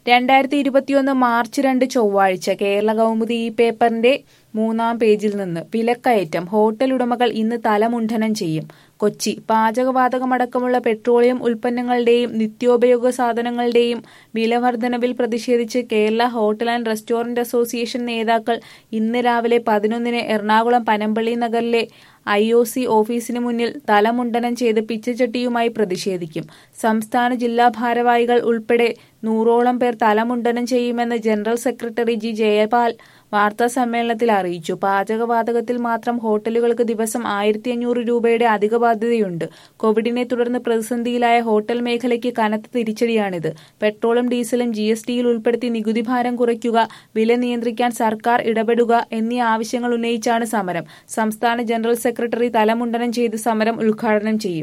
രണ്ടായിരത്തി ഇരുപത്തിയൊന്ന് മാർച്ച് രണ്ട് ചൊവ്വാഴ്ച കേരള കൗമുദി ഈ പേപ്പറിന്റെ മൂന്നാം പേജിൽ നിന്ന് വിലക്കയറ്റം ഹോട്ടൽ ഉടമകൾ ഇന്ന് തലമുണ്ഠനം ചെയ്യും കൊച്ചി പാചകവാതകമടക്കമുള്ള പെട്രോളിയം ഉൽപ്പന്നങ്ങളുടെയും നിത്യോപയോഗ സാധനങ്ങളുടെയും വിലവർധനവിൽ പ്രതിഷേധിച്ച് Kerala hotel and restaurant association നേതാക്കൾ ഇന്ന് രാവിലെ പതിനൊന്നിന് എറണാകുളം പനമ്പള്ളി നഗറിലെ ഐ ഒ സി ഓഫീസിന് മുന്നിൽ തലമുണ്ടനം ചെയ്ത് പിച്ചച്ചട്ടിയുമായി പ്രതിഷേധിക്കും സംസ്ഥാന ജില്ലാ ഭാരവാഹികൾ ഉൾപ്പെടെ നൂറോളം പേർ തലമുണ്ടനം ചെയ്യുമെന്ന് ജനറൽ സെക്രട്ടറി ജി ജയപാൽ വാർത്താ സമ്മേളനത്തിൽ അറിയിച്ചു പാചകവാതകത്തിൽ മാത്രം ഹോട്ടലുകൾക്ക് ദിവസം ആയിരത്തി അഞ്ഞൂറ് രൂപയുടെ അധിക ബാധ്യതയുണ്ട് കോവിഡിനെ തുടർന്ന് പ്രതിസന്ധിയിലായ ഹോട്ടൽ മേഖലയ്ക്ക് കനത്ത തിരിച്ചടിയാണിത് പെട്രോളും ഡീസലും ജി എസ് ടിയിൽ ഉൾപ്പെടുത്തി നികുതി ഭാരം കുറയ്ക്കുക വില നിയന്ത്രിക്കാൻ സർക്കാർ ഇടപെടുക എന്നീ ആവശ്യങ്ങൾ ഉന്നയിച്ചാണ് സമരം സംസ്ഥാന ജനറൽ സെക്രട്ടറി തലമുണ്ടനം ചെയ്ത് സമരം ഉദ്ഘാടനം ചെയ്യും